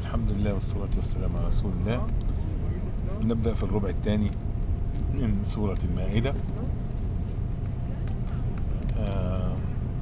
الحمد لله والصلاة والسلام على رسول الله نبدأ في الربع الثاني من سورة المائدة آه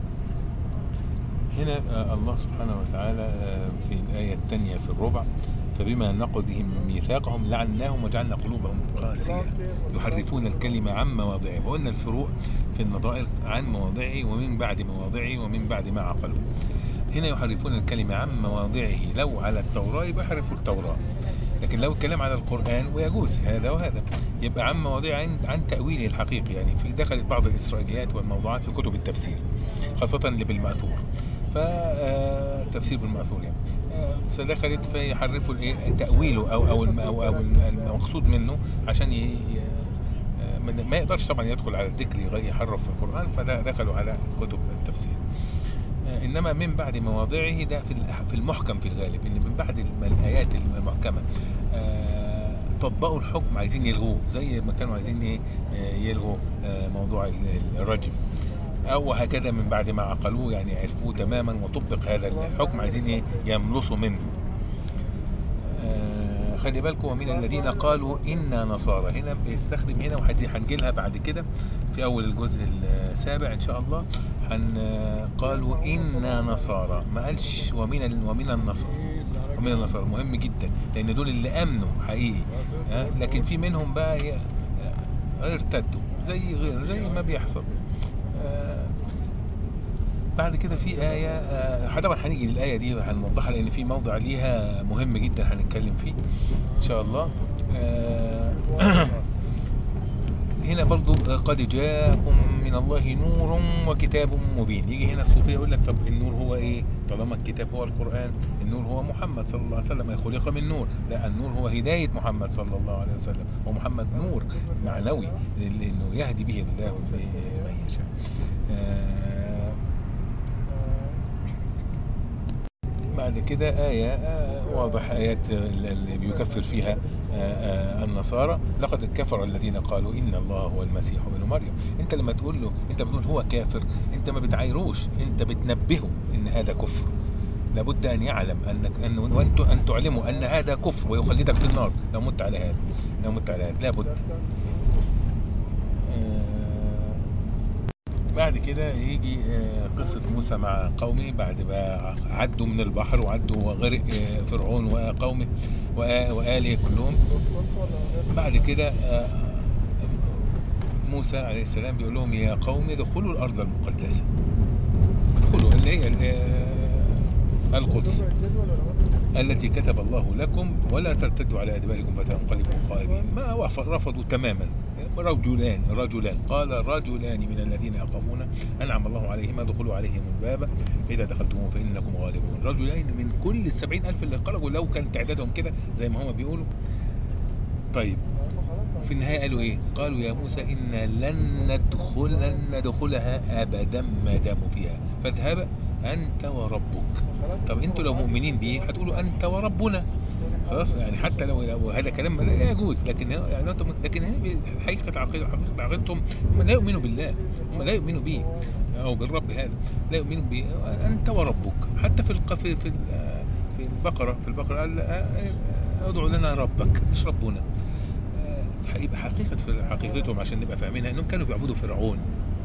هنا آه الله سبحانه وتعالى آه في الآية الثانية في الربع فبما نقضهم ميثاقهم لعناهم وجعلنا قلوبهم قاسية يحرفون الكلمة عن مواضعه وقلنا الفروق في النظائر عن مواضعه ومن بعد مواضعه ومن بعد ما عقلوا هنا يحرفون الكلمة عن مواضعه لو على التوراة يبقى يحرفوا التوراة لكن لو الكلام على القرآن ويجوز هذا وهذا يبقى عن مواضيع عن, عن تأويله الحقيقي يعني في دخلت بعض الإسرائيليات والموضوعات في كتب التفسير خاصة اللي بالمأثور فتفسير بالمأثور يعني فدخلت فيحرفوا تأويله أو, أو, أو, أو المقصود منه عشان ي... ما يقدرش طبعا يدخل على الذكر يحرف في القرآن فدخلوا على كتب التفسير إنما من بعد مواضعه ده في المحكم في الغالب إن من بعد الآيات المحكمة طبقوا الحكم عايزين يلغوه زي ما كانوا عايزين ايه يلغوا موضوع الرجم أو هكذا من بعد ما عقلوه يعني عرفوه تماما وطبق هذا الحكم عايزين ايه يملصوا منه خلي بالكم ومن الذين قالوا إنا نصارى هنا بيستخدم هنا وهنجي لها بعد كده في أول الجزء السابع إن شاء الله هن قالوا إنا نصارى ما قالش ومن ومن النصارى ومن النصارى مهم جدا لأن دول اللي أمنوا حقيقي لكن في منهم بقى ارتدوا زي غير زي ما بيحصل بعد كده في آية طبعا هنيجي للآية دي هنوضحها لأن في موضع ليها مهم جدا هنتكلم فيه إن شاء الله هنا برضو قد جاءكم من الله نور وكتاب مبين يجي هنا الصوفية يقول لك طب النور هو ايه طالما الكتاب هو القرآن النور هو محمد صلى الله عليه وسلم خلق من نور لا النور هو هداية محمد صلى الله عليه وسلم ومحمد نور معنوي لأنه يهدي به الله من يشاء بعد كده آية واضح آيات اللي بيكفر فيها النصارى لقد كفر الذين قالوا إن الله هو المسيح ابن مريم انت لما تقول له انت بتقول هو كافر انت ما بتعايروش انت بتنبهه ان هذا كفر لابد ان يعلم انك ان وانت ان تعلموا ان هذا كفر ويخلدك في النار لو مت على هذا لو مت على هذا لابد بعد كده يجي قصة موسى مع قومه بعد ما عدوا من البحر وعدوا وغرق فرعون وقومه وآله كلهم بعد كده موسى عليه السلام بيقول لهم يا قوم ادخلوا الأرض المقدسة ادخلوا اللي هي القدس التي كتب الله لكم ولا ترتدوا على أدباركم فتنقلبوا خائبين ما رفضوا تماما رجلان رجلان قال رجلان من الذين يخافون أنعم الله عليهم ادخلوا عليهم الباب فإذا دخلتموه فإنكم غالبون رجلين من كل السبعين ألف اللي خرجوا لو كان تعدادهم كده زي ما هم بيقولوا طيب في النهاية قالوا ايه قالوا يا موسى إنا لن ندخل لن ندخلها أبدا ما داموا فيها فاذهب أنت وربك طب انتوا لو مؤمنين بيه هتقولوا أنت وربنا خلاص يعني حتى لو, لو هذا كلام لا يجوز لكن يعني لكن حقيقة عقيدتهم هم لا يؤمنوا بالله هم لا يؤمنوا به أو بالرب هذا لا يؤمنوا به أنت وربك حتى في في في في البقرة في البقرة قال ادعوا لنا ربك مش ربنا يبقى حقيقة في حقيقتهم عشان نبقى فاهمينها انهم كانوا بيعبدوا فرعون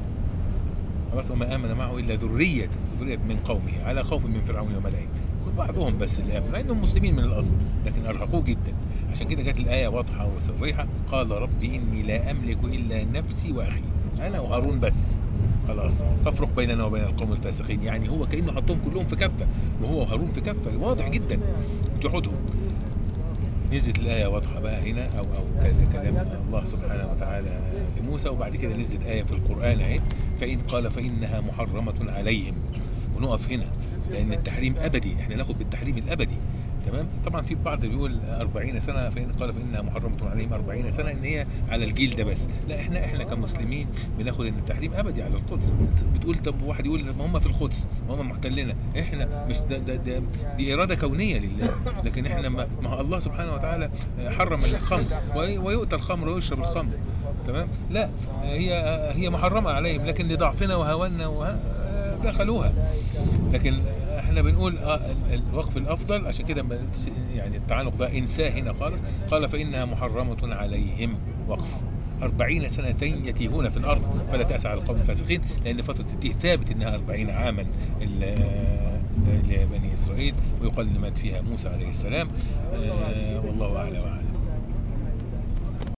خلاص وما آمن معه إلا ذرية ذرية من قومه على خوف من فرعون وملائكته بعضهم بس اللي آمنوا لأنهم مسلمين من الأصل لكن أرهقوه جدا عشان كده جت الآية واضحة وصريحة قال ربي إني لا أملك إلا نفسي وأخي أنا وهارون بس خلاص فافرق بيننا وبين القوم الفاسقين يعني هو كأنه حطهم كلهم في كفة وهو وهارون في كفة واضح جدا جحودهم نزلت الآية واضحة بقى هنا أو أو كلام الله سبحانه وتعالى لموسى وبعد كده نزلت آية في القرآن اهي فإن قال فإنها محرمة عليهم ونقف هنا لأن التحريم أبدي احنا ناخد بالتحريم الأبدي تمام طبعا في بعض بيقول 40 سنة فإن قال فإنها محرمة عليهم 40 سنة إن هي على الجيل ده بس لا احنا احنا كمسلمين بناخد ان التحريم أبدي على القدس بتقول طب واحد يقول ما هم في القدس ما هم محتلنا احنا مش ده ده ده دي إرادة كونية لله لكن احنا ما, ما الله سبحانه وتعالى حرم الخمر ويؤتى الخمر ويشرب الخمر تمام لا هي هي محرمة عليهم لكن لضعفنا وهوانا دخلوها لكن احنا بنقول آه ال- الوقف الافضل عشان كده ما- يعني التعانق ده انساه هنا خالص قال فانها محرمة عليهم وقف أربعين سنة يتيهون في الأرض فلا تأسى على القوم الفاسقين لأن فترة التيه ثابت إنها أربعين عاما ال- لبني إسرائيل ويقال إن مات فيها موسى عليه السلام آه، والله أعلم وأعلم